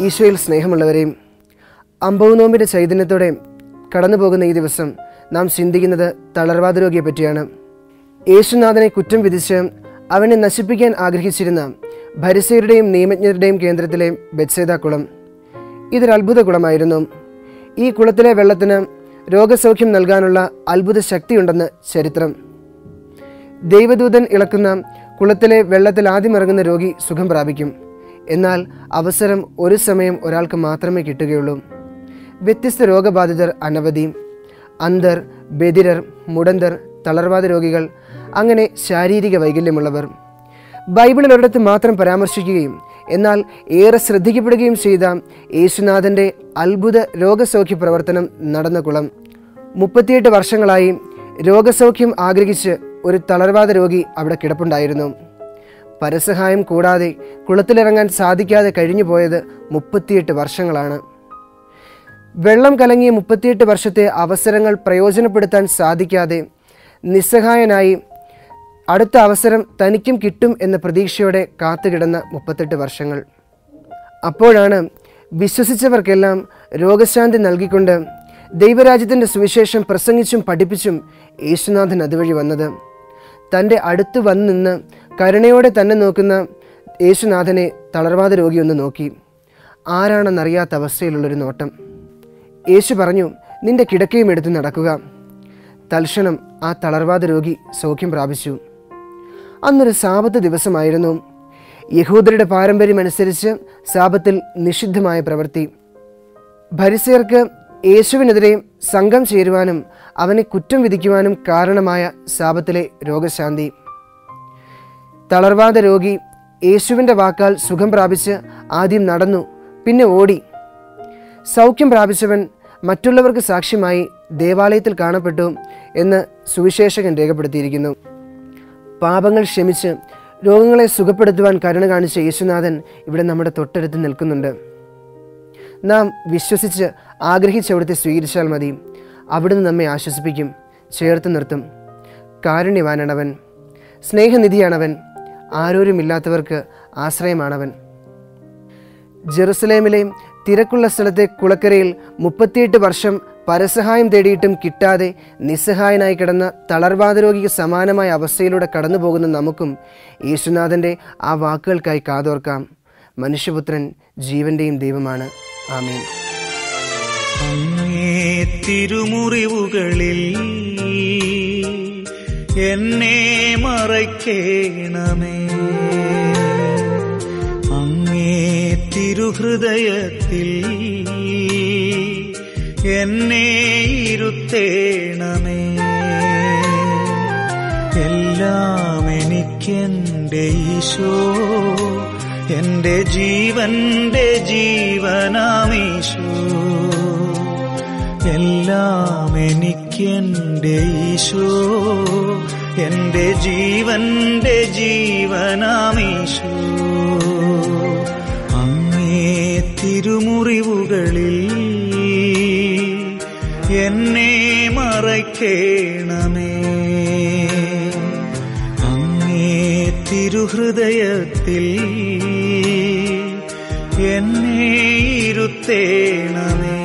ഈശോയിൽ സ്നേഹമുള്ളവരെയും അമ്പവുനോമ്പിൻ്റെ ചൈതന്യത്തോടെ കടന്നു പോകുന്ന ഈ ദിവസം നാം ചിന്തിക്കുന്നത് തളർവാദ രോഗിയെ പറ്റിയാണ് യേശുനാഥനെ കുറ്റം വിധിച്ച് അവനെ നശിപ്പിക്കാൻ ആഗ്രഹിച്ചിരുന്ന ഭരിസയരുടെയും നിയമജ്ഞരുടെയും കേന്ദ്രത്തിലെ ബെത്സേദ കുളം ഇതൊരു അത്ഭുത കുളമായിരുന്നു ഈ കുളത്തിലെ വെള്ളത്തിന് രോഗസൗഖ്യം നൽകാനുള്ള അത്ഭുത ശക്തിയുണ്ടെന്ന് ചരിത്രം ദൈവദൂതൻ ഇളക്കുന്ന കുളത്തിലെ വെള്ളത്തിൽ ആദ്യം ഇറങ്ങുന്ന രോഗി സുഖം പ്രാപിക്കും എന്നാൽ അവസരം ഒരു സമയം ഒരാൾക്ക് മാത്രമേ കിട്ടുകയുള്ളൂ വ്യത്യസ്ത രോഗബാധിതർ അനവധി അന്ധർ ബദിരർ മുടന്തർ തളർവാദ രോഗികൾ അങ്ങനെ ശാരീരിക വൈകല്യമുള്ളവർ ബൈബിളിൽ ഒരിടത്ത് മാത്രം പരാമർശിക്കുകയും എന്നാൽ ഏറെ ശ്രദ്ധിക്കപ്പെടുകയും ചെയ്ത യേശുനാഥൻ്റെ അത്ഭുത രോഗസൗഖ്യ പ്രവർത്തനം നടന്ന കുളം മുപ്പത്തിയെട്ട് വർഷങ്ങളായി രോഗസൗഖ്യം ആഗ്രഹിച്ച് ഒരു തളർവാദ രോഗി അവിടെ കിടപ്പുണ്ടായിരുന്നു പരസഹായം കൂടാതെ കുളത്തിലിറങ്ങാൻ സാധിക്കാതെ കഴിഞ്ഞു പോയത് മുപ്പത്തിയെട്ട് വർഷങ്ങളാണ് വെള്ളം കലങ്ങിയ മുപ്പത്തിയെട്ട് വർഷത്തെ അവസരങ്ങൾ പ്രയോജനപ്പെടുത്താൻ സാധിക്കാതെ നിസ്സഹായനായി അടുത്ത അവസരം തനിക്കും കിട്ടും എന്ന പ്രതീക്ഷയോടെ കാത്തുകിടന്ന മുപ്പത്തെട്ട് വർഷങ്ങൾ അപ്പോഴാണ് വിശ്വസിച്ചവർക്കെല്ലാം രോഗശാന്തി നൽകിക്കൊണ്ട് ദൈവരാജ്യത്തിൻ്റെ സുവിശേഷം പ്രസംഗിച്ചും പഠിപ്പിച്ചും യേശുനാഥൻ അതുവഴി വന്നത് തൻ്റെ അടുത്ത് വന്ന് നിന്ന് കരുണയോടെ തന്നെ നോക്കുന്ന യേശുനാഥനെ തളർവാദ രോഗി ഒന്ന് നോക്കി ആരാണെന്നറിയാത്ത അവസ്ഥയിലുള്ളൊരു നോട്ടം യേശു പറഞ്ഞു നിന്റെ കിടക്കയും എടുത്ത് നടക്കുക തൽക്ഷണം ആ തളർവാദ രോഗി സൗഖ്യം പ്രാപിച്ചു അന്നൊരു സാപത്ത് ദിവസമായിരുന്നു യഹൂദരുടെ പാരമ്പര്യമനുസരിച്ച് സാപത്തിൽ നിഷിദ്ധമായ പ്രവൃത്തി ഭരിസയർക്ക് യേശുവിനെതിരെ സംഘം ചേരുവാനും അവനെ കുറ്റം വിധിക്കുവാനും കാരണമായ സാപത്തിലെ രോഗശാന്തി തളർവാദ രോഗി യേശുവിൻ്റെ വാക്കാൽ സുഖം പ്രാപിച്ച് ആദ്യം നടന്നു പിന്നെ ഓടി സൗഖ്യം പ്രാപിച്ചവൻ മറ്റുള്ളവർക്ക് സാക്ഷ്യമായി ദേവാലയത്തിൽ കാണപ്പെട്ടു എന്ന് സുവിശേഷകൻ രേഖപ്പെടുത്തിയിരിക്കുന്നു പാപങ്ങൾ ക്ഷമിച്ച് രോഗങ്ങളെ സുഖപ്പെടുത്തുവാൻ കരുണ കാണിച്ച യേശുനാഥൻ ഇവിടെ നമ്മുടെ തൊട്ടടുത്ത് നിൽക്കുന്നുണ്ട് നാം വിശ്വസിച്ച് ആഗ്രഹിച്ച് അവിടുത്തെ സ്വീകരിച്ചാൽ മതി അവിടുന്ന് നമ്മെ ആശ്വസിപ്പിക്കും ചേർത്ത് നിർത്തും കാരുണ്യവാനാണവൻ സ്നേഹനിധിയാണവൻ ആരോരുമില്ലാത്തവർക്ക് ആശ്രയമാണവൻ ജെറുസലേമിലെ തിരക്കുള്ള സ്ഥലത്തെ കുളക്കരയിൽ മുപ്പത്തിയെട്ട് വർഷം പരസഹായം തേടിയിട്ടും കിട്ടാതെ നിസ്സഹായനായി കിടന്ന തളർവാദ രോഗിക്ക് സമാനമായ അവസ്ഥയിലൂടെ കടന്നു പോകുന്ന നമുക്കും യേശുനാഥൻ്റെ ആ വാക്കുകൾക്കായി കാതോർക്കാം മനുഷ്യപുത്രൻ ജീവന്റെയും ദൈവമാണ് ആമേൻ അങ്ങേ തിരുമുറിവുകളിൽ എന്നെ മറയ്ക്കേണമേ അങ്ങേ തിരുഹൃദയത്തിൽ എന്നെ ഇരുത്തേണമേ എല്ലാം എനിക്കെന്റെ ഈശോ എന്റെ ജീവന്റെ ജീവനാമീശോ എല്ലാം എനിക്കെന്റെ ഈശോ എന്റെ ജീവന്റെ ജീവനാമീശോ അങ്ങേ തിരുമുറിവുകളിൽ എന്നെ മറയ്ക്കേണമേ അങ്ങേ തിരുഹൃദയത്തിൽ എന്നെ ഇരുത്തേണമേ